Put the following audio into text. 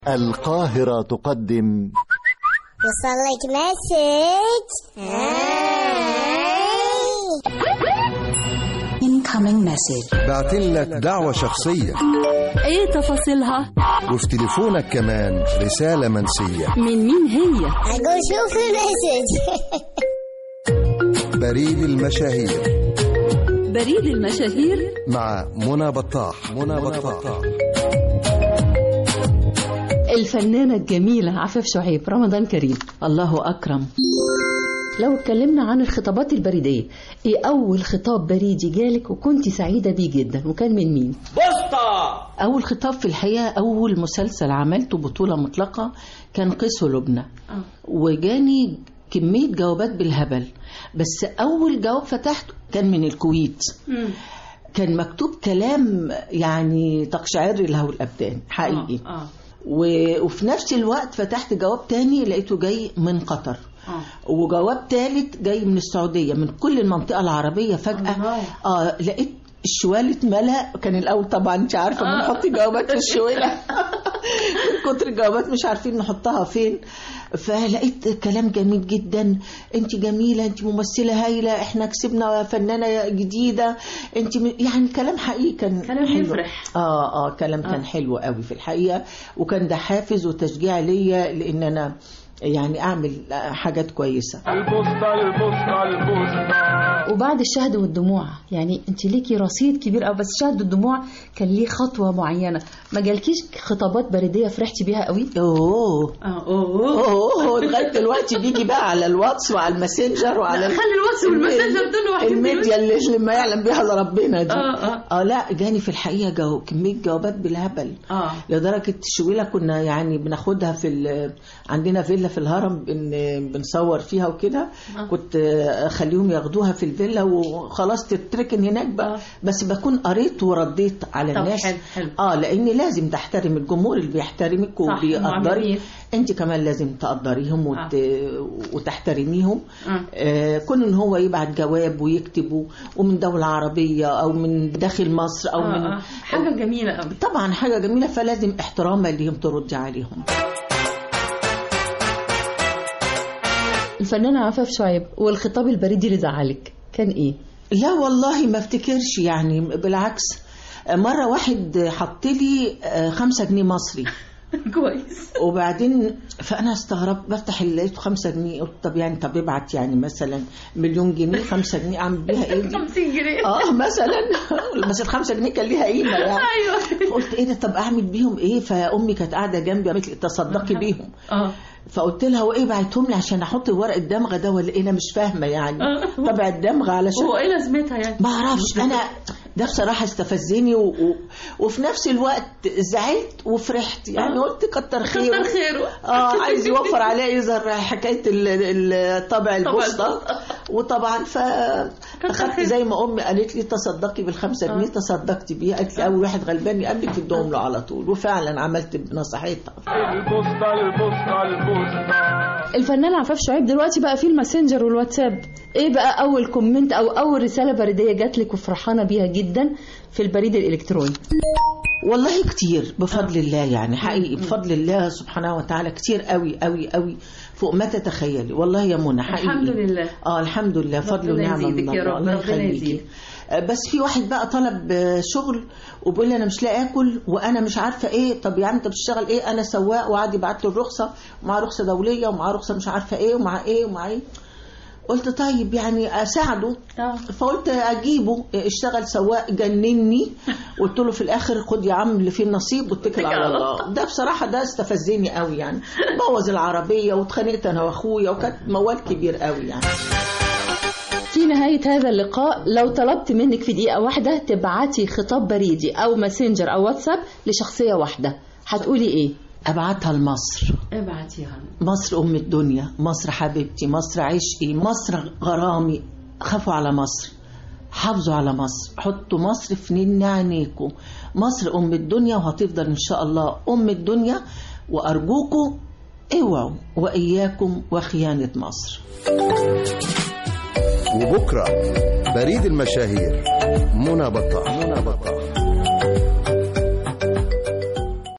القاهرة تقدم وصل لك مسج incoming message بعتين لك دعوة شخصية ايه تفاصيلها وفي تليفونك كمان رسالة منسية من مين هي اقول شوف المسج بريد المشاهير بريد المشاهير مع منى بطاح منى بطاح الفنانة الجميلة عفاف شعيب رمضان كريم الله أكرم لو اتكلمنا عن الخطابات البريدية ايه أول خطاب بريدي جالك وكنت سعيدة بيه جدا وكان من مين؟ بسطة أول خطاب في الحقيقة أول مسلسل عملته بطولة مطلقة كان قيس ولبنى وجاني كمية جوابات بالهبل بس أول جواب فتحته كان من الكويت كان مكتوب كلام يعني تقشعر له الأبدان حقيقي آه. و- وفي نفس الوقت فتحت جواب تاني لقيته جاي من قطر آه. وجواب تالت جاي من السعودية من كل المنطقة العربية فجأة الله. اه لقيت الشوال اتملى كان الاول طبعا انت عارفه بنحط جوابات في الشواله من كتر الجوابات مش عارفين نحطها فين فلقيت كلام جميل جدا انت جميله انت ممثله هايله احنا كسبنا فنانه جديده انت م... يعني كلام حقيقي كان كلام حلو. يفرح. اه اه كلام كان حلو قوي في الحقيقه وكان ده حافز وتشجيع ليا لان انا يعني اعمل حاجات كويسه البسطة البسطة البسطة وبعد الشهد والدموع يعني انت ليكي رصيد كبير قوي بس الشهد والدموع كان ليه خطوه معينه ما جالكيش خطابات بريديه فرحتي بيها قوي اوه اه اوه اوه لغايه دلوقتي بيجي بقى على الواتس وعلى الماسنجر وعلى ال- خلي الواتس والماسنجر دول لوحدهم الميديا اللي اللي ما يعلم بها الا ربنا دي آه، آه. اه لا جاني في الحقيقه جو كميه جوابات بالهبل اه لدرجه الشويله كنا يعني بناخدها في ال- عندنا فيلا في الهرم بن بنصور فيها وكده كنت اخليهم ياخدوها في الفيلا وخلاص تتركن هناك بقى بس بكون قريت ورديت على طب الناس حلو، حلو. اه لان لازم تحترم الجمهور اللي بيحترمك وبيقدرك معاملين. انت كمان لازم تقدريهم وت... وتحترميهم آه. آه كون ان هو يبعت جواب ويكتبه ومن دولة عربية او من داخل مصر او آه، من آه. حاجة جميلة قوي طبعا حاجة جميلة فلازم احتراما ليهم تردي عليهم الفنانه عفاف شعيب والخطاب البريدي اللي زعلك كان ايه لا والله ما افتكرش يعني بالعكس مرة واحد حط لي آه، خمسة جنيه مصري كويس وبعدين فانا استغربت بفتح اللي لقيته خمسة جنيه قلت طب يعني طب ابعت يعني مثلا مليون جنيه خمسة جنيه اعمل بيها ايه دي 50 جنيه اه مثلا بس الخمسة جنيه كان ليها قيمه يعني ايوه قلت ايه ده طب اعمل بيهم ايه فامي كانت قاعده جنبي قالت لي تصدقي بيهم اه فقلت لها وايه بعتهم لي عشان احط ورق الدمغه ده ولا ايه انا مش فاهمه يعني آه. طبع الدمغه علشان هو ايه لازمتها يعني ما اعرفش انا ده بصراحه استفزني و... و... وفي نفس الوقت زعلت وفرحت يعني قلت كتر خيره كتر خيره اه عايز يوفر عليا يظهر حكايه ال- ال- الطبع البوسطه البوسطة. وطبعا ف اخدت خير. زي ما امي قالت لي تصدقي بالخمسة جنيه تصدقت بيه قالت لي اول واحد غلبان يقابلك تدوهم له على طول وفعلا عملت بنصيحتها البسطة البسطة البسطة الفنانه عفاف شعيب دلوقتي بقى في الماسنجر والواتساب ايه بقى اول كومنت او اول رساله بريديه جات لك وفرحانه بيها جدا في البريد الالكتروني والله كتير بفضل الله يعني حقيقي بفضل الله سبحانه وتعالى كتير قوي قوي قوي فوق ما تتخيلي والله يا منى حقيقي الحمد لله. اه الحمد لله فضل ربنا ونعمه يزيدك من يا الله رب، الله ربنا يخليكي يزيدك. آه، بس في واحد بقى طلب آه، شغل وبيقول لي انا مش لاقي اكل وانا مش عارفه ايه طب يا عم انت بتشتغل ايه انا سواق وقعد يبعت له الرخصه ومعاه رخصه دوليه ومعاه رخصه مش عارفه ايه ومع ايه ومع ايه قلت طيب يعني اساعده اه فقلت اجيبه اشتغل سواق جنني قلت له في الاخر خد يا عم اللي فيه النصيب واتكل على الله ده بصراحه ده استفزني قوي يعني بوظ العربيه واتخانقت انا واخويا وكانت موال كبير قوي يعني في نهاية هذا اللقاء لو طلبت منك في دقيقة واحدة تبعتي خطاب بريدي أو ماسنجر أو واتساب لشخصية واحدة هتقولي إيه؟ ابعتها لمصر ابعتيها مصر ام الدنيا مصر حبيبتي مصر عشقي مصر غرامي خافوا على مصر حافظوا على مصر حطوا مصر في نين عينيكم مصر ام الدنيا وهتفضل ان شاء الله ام الدنيا وارجوكم اوعوا واياكم وخيانه مصر وبكرة بريد المشاهير منى بطاح منى بطاح